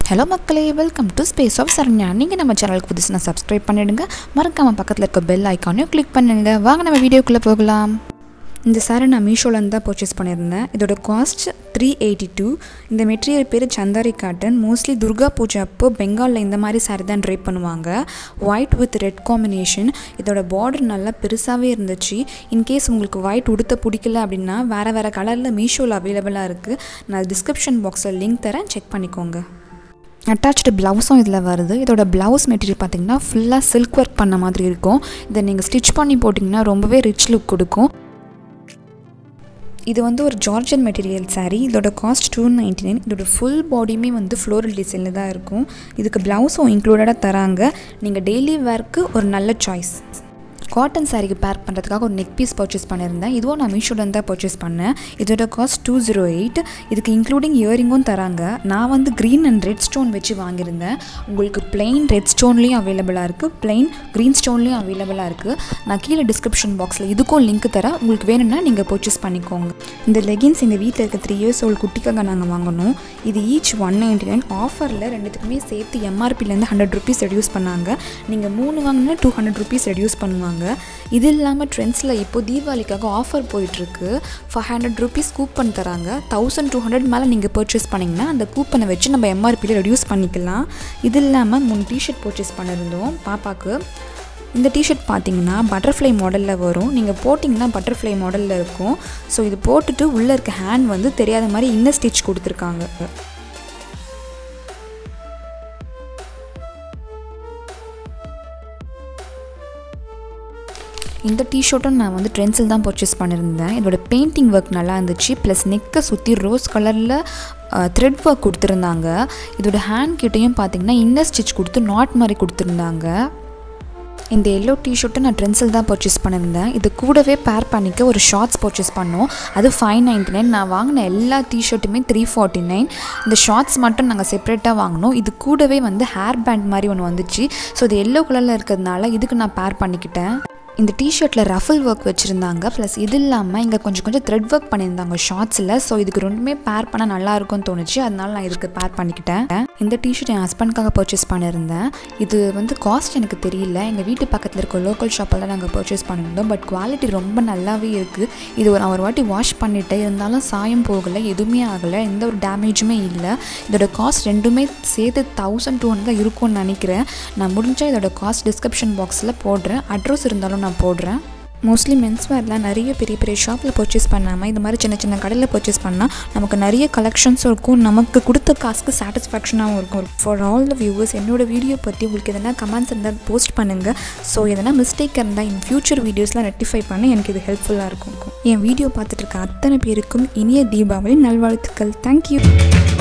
hello மக்களே welcome to space of Saranya நீங்கள் நம்ம சேனலுக்கு புதுசுனா சப்ஸ்கிரைப் பண்ணிடுங்க மறக்காமல் பக்கத்தில் இருக்க பெல் ஐக்கானையும் கிளிக் பண்ணுங்க வாங்க நம்ம வீடியோக்குள்ளே போகலாம் இந்த சாரி நான் மீஷோலேருந்து தான் பர்ச்சேஸ் பண்ணியிருந்தேன் இதோட காஸ்ட் த்ரீ எயிட்டி டூ இந்த மெட்டீரியல் பேர் சந்தாரி காட்டன் மோஸ்ட்லி துர்கா பூஜை அப்போ பெங்காலில் இந்த மாதிரி சாரி தான் ட்ரை பண்ணுவாங்க ஒயிட் வித் ரெட் காம்பினேஷன் இதோட பார்டர் நல்லா பெருசாகவே இருந்துச்சு இன்கேஸ் உங்களுக்கு ஒயிட் உடுத்த பிடிக்கல அப்படின்னா வேறு வேறு கலரில் மீஷோவில் அவைலபிளாக இருக்குது நான் டிஸ்கிரிப்ஷன் பாக்ஸில் லிங்க் தரேன் செக் பண்ணிக்கோங்க அட்டாச்டு ப்ளவுஸும் இதில் வருது இதோட ப்ளவுஸ் மெட்டீரியல் பார்த்திங்கன்னா ஃபுல்லாக சில்க் ஒர்க் பண்ண மாதிரி இருக்கும் இதை நீங்கள் ஸ்டிச் பண்ணி போட்டிங்கன்னா ரொம்பவே ரிச் லுக் கொடுக்கும் இது வந்து ஒரு ஜார்ஜன் மெட்டீரியல் saree இதோட காஸ்ட் டூ நைன்டி நைன் இதோட ஃபுல் பாடியுமே வந்து ஃப்ளோரல் டிசைனில் தான் இருக்கும் இதுக்கு ப்ளவுஸும் இன்க்ளூடடாக தராங்க நீங்கள் டெய்லி வேர்க்கு ஒரு நல்ல சாய்ஸ் காட்டன் சாரிக்கு பேர் பண்ணுறதுக்காக ஒரு நெக் பீஸ் பர்ச்சேஸ் பண்ணியிருந்தேன் இதுவும் நான் மீஷோலேருந்து தான் பர்ச்சேஸ் பண்ணேன் இதோட காஸ்ட் டூ ஜீரோ எயிட் இதுக்கு இன்க்ளூடிங் இயரிங்கும் தராங்க நான் வந்து க்ரீன் அண்ட் ரெட் ஸ்டோன் வச்சு வாங்கியிருந்தேன் உங்களுக்கு பிளெயின் ரெட் ஸ்டோன்லேயும் அவைலபிளாக இருக்குது பிளெயின் க்ரீன் ஸ்டோன்லேயும் அவைலபிளாக இருக்குது நான் கீழே டிஸ்கிரிப்ஷன் பாக்ஸில் இதுக்கும் லிங்க் தரேன் உங்களுக்கு வேணும்னா நீங்கள் பர்ச்சேஸ் பண்ணிக்கோங்க இந்த லெகின்ஸ் எங்கள் வீட்டில் இருக்க த்ரீ இயர்ஸ் ஓல்டு குட்டிக்காக நாங்கள் வாங்கினோம் இது ஈச் ஒன் நைன்டி நைன் ஆஃபரில் ரெண்டுத்துக்குமே சேர்த்து எம்ஆர்பிலேருந்து ஹண்ட்ரட் ருபீஸ் ரெடியூஸ் பண்ணாங்க நீங்கள் மூணு வாங்கினா டூ ஹண்ட்ரட் ருபீஸ் ரெடியூஸ் பண்ணுவாங்க இது இல்லாமல் ட்ரெண்ட்ஸில் இப்போ தீபாவளிக்காக ஆஃபர் போயிட்டுருக்கு ஃபைவ் ஹண்ட்ரட் ருபீஸ் கூப்பன் தராங்க தௌசண்ட் டூ ஹண்ட்ரட் மேலே நீங்கள் பர்ச்சேஸ் பண்ணிங்கன்னா அந்த கூப்பனை வச்சு நம்ம எம்ஆர்பியில் ரெடியூஸ் பண்ணிக்கலாம் இது இல்லாமல் மூணு டிஷர்ட் பர்ச்சேஸ் பண்ணியிருந்தோம் பாப்பாவுக்கு இந்த டிஷர்ட் பார்த்தீங்கன்னா பட்டர்ஃப்ளை மாடலில் வரும் நீங்கள் போட்டிங்கன்னா பட்டர்ஃப்ளை மாடலில் இருக்கும் ஸோ இது போட்டுட்டு உள்ளே இருக்க ஹேண்ட் வந்து தெரியாத மாதிரி இன்னர் ஸ்டிச் கொடுத்துருக்காங்க இந்த டிஷர்ட்டும் நான் வந்து ட்ரெண்ட்ஸில் தான் பர்ச்சேஸ் பண்ணியிருந்தேன் இதோட பெயிண்டிங் ஒர்க் நல்லா இருந்துச்சு ப்ளஸ் நெக்கை சுற்றி ரோஸ் கலரில் த்ரெட் ஒர்க் கொடுத்துருந்தாங்க இதோட ஹேண்ட் கிட்டேயும் பார்த்தீங்கன்னா இன்னர் ஸ்டிச் கொடுத்து நாட் மாதிரி கொடுத்துருந்தாங்க இந்த எல்லோ டிஷர்ட்டை நான் ட்ரெண்ட்ஸில் தான் பர்ச்சேஸ் பண்ணியிருந்தேன் இது கூடவே பேர் பண்ணிக்க ஒரு ஷார்ட்ஸ் பர்ச்சேஸ் பண்ணோம் அது ஃபைவ் நைன்ட்டி நைன் நான் வாங்கின எல்லா டிஷர்ட்டுமே த்ரீ ஃபார்ட்டி நைன் இந்த ஷார்ட்ஸ் மட்டும் நாங்கள் செப்பரேட்டாக வாங்கினோம் இது கூடவே வந்து ஹேர் பேண்ட் மாதிரி ஒன்று வந்துச்சு ஸோ இது எல்லோ கலரில் இருக்கிறதுனால இதுக்கு நான் பேர் பண்ணிக்கிட்டேன் இந்த டிஷர்ட்டில் ரஃபிள் ஒர்க் வச்சுருந்தாங்க ப்ளஸ் இது இல்லாமல் இங்கே கொஞ்சம் கொஞ்சம் த்ரெட் ஒர்க் பண்ணியிருந்தாங்க ஷார்ட்ஸில் ஸோ இதுக்கு ரெண்டுமே பேர் பண்ண நல்லா இருக்கும்னு தோணுச்சு அதனால நான் இதுக்கு பேர் பண்ணிக்கிட்டேன் இந்த டிஷர்ட் என் ஹஸ்பண்ட்காக பர்ச்சேஸ் பண்ணியிருந்தேன் இது வந்து காஸ்ட் எனக்கு தெரியல எங்கள் வீட்டு பக்கத்தில் இருக்க லோக்கல் ஷாப்பில் தான் நாங்கள் பர்ச்சேஸ் பண்ணியிருந்தோம் பட் குவாலிட்டி ரொம்ப நல்லாவே இருக்குது இது ஒரு நான் ஒரு வாட்டி வாஷ் பண்ணிவிட்டேன் இருந்தாலும் சாயம் போகலை எதுவுமே ஆகலை எந்த ஒரு டேமேஜுமே இல்லை இதோட காஸ்ட் ரெண்டுமே சேர்த்து தௌசண்ட் டூ ஹண்ட்ரட் தான் இருக்கும்னு நினைக்கிறேன் நான் முடிஞ்சால் இதோட காஸ்ட் டிஸ்கிரிப்ஷன் பாக்ஸில் போடுறேன் அட்ரஸ் இருந்தாலும் நான் போடுறேன் மோஸ்ட்லி மென்ஸ் வேர்லாம் நிறைய பெரிய பெரிய ஷாப்பில் பர்ச்சேஸ் பண்ணாமல் இந்த மாதிரி சின்ன சின்ன கடையில் பர்ச்சேஸ் பண்ணால் நமக்கு நிறைய கலெக்ஷன்ஸும் இருக்கும் நமக்கு கொடுத்த காசுக்கு சாட்டிஸ்ஃபேக்ஷனாகவும் இருக்கும் ஃபார் ஆல் த வியூவர்ஸ் என்னோட வீடியோ பற்றி உங்களுக்கு எதனா கமெண்ட்ஸ் இருந்தால் போஸ்ட் பண்ணுங்கள் ஸோ எதனா மிஸ்டேக் இருந்தால் இன் ஃபியூச்சர் வீடியோஸ்லாம் ரெக்டிஃபை பண்ண எனக்கு இது ஹெல்ப்ஃபுல்லாக இருக்கும் என் வீடியோ பார்த்துட்டு இருக்க அத்தனை பேருக்கும் இனிய தீபாவளி நல்வாழ்த்துக்கள் தேங்க்யூ